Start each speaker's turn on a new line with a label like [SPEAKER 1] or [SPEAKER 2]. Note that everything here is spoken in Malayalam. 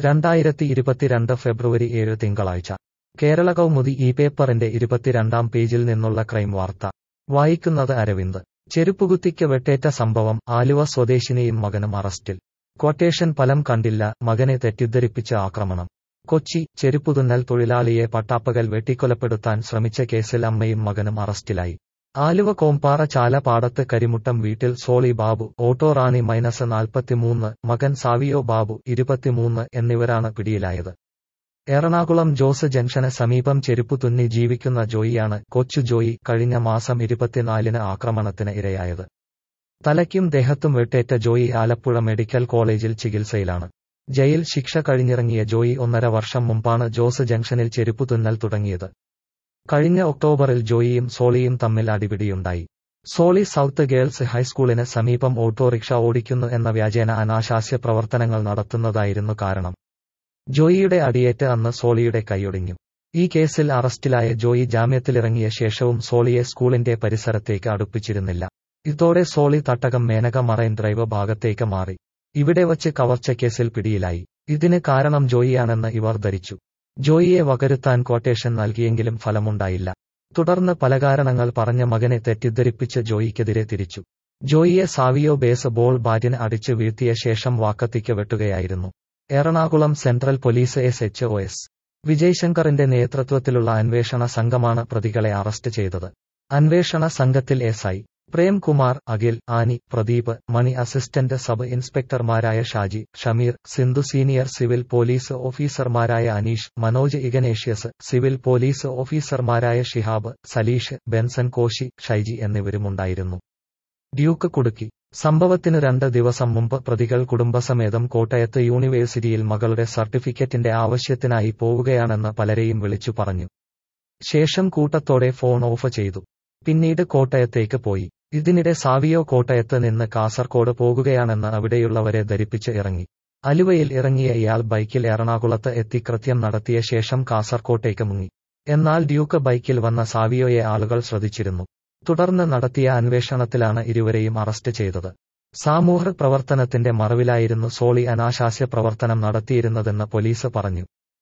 [SPEAKER 1] രണ്ടായിരത്തി ഇരുപത്തിരണ്ട് ഫെബ്രുവരി ഏഴ് തിങ്കളാഴ്ച കേരള കൗമുദി ഈ പേപ്പറിന്റെ ഇരുപത്തിരണ്ടാം പേജിൽ നിന്നുള്ള ക്രൈം വാർത്ത വായിക്കുന്നത് അരവിന്ദ് ചെരുപ്പുകുത്തിക്ക് വെട്ടേറ്റ സംഭവം ആലുവ സ്വദേശിനിയും മകനും അറസ്റ്റിൽ ക്വട്ടേഷൻ ഫലം കണ്ടില്ല മകനെ തെറ്റിദ്ധരിപ്പിച്ച് ആക്രമണം കൊച്ചി ചെരുപ്പുതുന്നൽ തൊഴിലാളിയെ പട്ടാപ്പകൽ വെട്ടിക്കൊലപ്പെടുത്താൻ ശ്രമിച്ച കേസിൽ അമ്മയും മകനും അറസ്റ്റിലായി ആലുവ കോമ്പാറ ചാല പാടത്ത് കരിമുട്ടം വീട്ടിൽ സോളി ബാബു ഓട്ടോ റാണി മൈനസ് നാൽപ്പത്തിമൂന്ന് മകൻ സാവിയോ ബാബു ഇരുപത്തിമൂന്ന് എന്നിവരാണ് പിടിയിലായത് എറണാകുളം ജോസ് ജംഗ്ഷന് സമീപം ചെരുപ്പു തുന്നി ജീവിക്കുന്ന ജോയിയാണ് കൊച്ചു ജോയി കഴിഞ്ഞ മാസം ഇരുപത്തിനാലിന് ആക്രമണത്തിന് ഇരയായത് തലയ്ക്കും ദേഹത്തും വെട്ടേറ്റ ജോയി ആലപ്പുഴ മെഡിക്കൽ കോളേജിൽ ചികിത്സയിലാണ് ജയിൽ ശിക്ഷ കഴിഞ്ഞിറങ്ങിയ ജോയി ഒന്നര വർഷം മുമ്പാണ് ജോസ് ജംഗ്ഷനിൽ ചെരുപ്പു തുന്നൽ തുടങ്ങിയത് കഴിഞ്ഞ ഒക്ടോബറിൽ ജോയിയും സോളിയും തമ്മിൽ അടിപിടിയുണ്ടായി സോളി സൗത്ത് ഗേൾസ് ഹൈസ്കൂളിന് സമീപം ഓട്ടോറിക്ഷ ഓടിക്കുന്നു എന്ന വ്യാജേന അനാശാസ്യ പ്രവർത്തനങ്ങൾ നടത്തുന്നതായിരുന്നു കാരണം ജോയിയുടെ അടിയേറ്റ് അന്ന് സോളിയുടെ കൈയൊടിഞ്ഞു ഈ കേസിൽ അറസ്റ്റിലായ ജോയി ജാമ്യത്തിലിറങ്ങിയ ശേഷവും സോളിയെ സ്കൂളിന്റെ പരിസരത്തേക്ക് അടുപ്പിച്ചിരുന്നില്ല ഇതോടെ സോളി തട്ടകം മേനക മറൈൻ ഡ്രൈവ് ഭാഗത്തേക്ക് മാറി ഇവിടെ വച്ച് കവർച്ചക്കേസിൽ പിടിയിലായി ഇതിന് കാരണം ജോയിയാണെന്ന് ഇവർ ധരിച്ചു ജോയിയെ വകരുത്താൻ ക്വട്ടേഷൻ നൽകിയെങ്കിലും ഫലമുണ്ടായില്ല തുടർന്ന് പല കാരണങ്ങൾ പറഞ്ഞ മകനെ തെറ്റിദ്ധരിപ്പിച്ച് ജോയിക്കെതിരെ തിരിച്ചു ജോയിയെ സാവിയോ ബേസ് ബോൾ ബാറ്റിന് അടിച്ചു വീഴ്ത്തിയ ശേഷം വാക്കത്തിക്ക് വെട്ടുകയായിരുന്നു Ernakulam central police S H O S വിജയ്ശങ്കറിന്റെ നേതൃത്വത്തിലുള്ള അന്വേഷണ സംഘമാണ് പ്രതികളെ അറസ്റ്റ് ചെയ്തത് അന്വേഷണ സംഘത്തിൽ S I Premkumar Akhil Ani Pradeep Mani assistant sub ഇൻസ്പെക്ടർമാരായ Shaji Shameer Sindhu senior civil police ഓഫീസർമാരായ Aneesh Manoj Ignatius civil police ഓഫീസർമാരായ ഷിഹാബ് സലീഷ് ബെൻസൻ കോശി ഷൈജി എന്നിവരുമുണ്ടായിരുന്നു ഡ്യൂക്ക് കുടുക്കി സംഭവത്തിന് രണ്ട് ദിവസം മുമ്പ് പ്രതികൾ കുടുംബസമേതം കോട്ടയത്ത് യൂണിവേഴ്സിറ്റിയിൽ മകളുടെ സർട്ടിഫിക്കറ്റിന്റെ ആവശ്യത്തിനായി പോവുകയാണെന്ന് പലരെയും വിളിച്ചു പറഞ്ഞു ശേഷം കൂട്ടത്തോടെ ഫോൺ ഓഫ് ചെയ്തു പിന്നീട് കോട്ടയത്തേക്ക് പോയി ഇതിനിടെ സാവിയോ കോട്ടയത്ത് നിന്ന് കാസർകോട് പോകുകയാണെന്ന് അവിടെയുള്ളവരെ ധരിപ്പിച്ച് ഇറങ്ങി അലുവയിൽ ഇറങ്ങിയ ഇയാൾ ബൈക്കിൽ എറണാകുളത്ത് എത്തി കൃത്യം നടത്തിയ ശേഷം കാസർകോട്ടേക്ക് മുങ്ങി എന്നാൽ ഡ്യൂക്ക് ബൈക്കിൽ വന്ന സാവിയോയെ ആളുകൾ ശ്രദ്ധിച്ചിരുന്നു തുടർന്ന് നടത്തിയ അന്വേഷണത്തിലാണ് ഇരുവരെയും അറസ്റ്റ് ചെയ്തത് സാമൂഹ്യ പ്രവർത്തനത്തിന്റെ മറവിലായിരുന്നു സോളി അനാശാസ്യ പ്രവർത്തനം നടത്തിയിരുന്നതെന്ന് പോലീസ് പറഞ്ഞു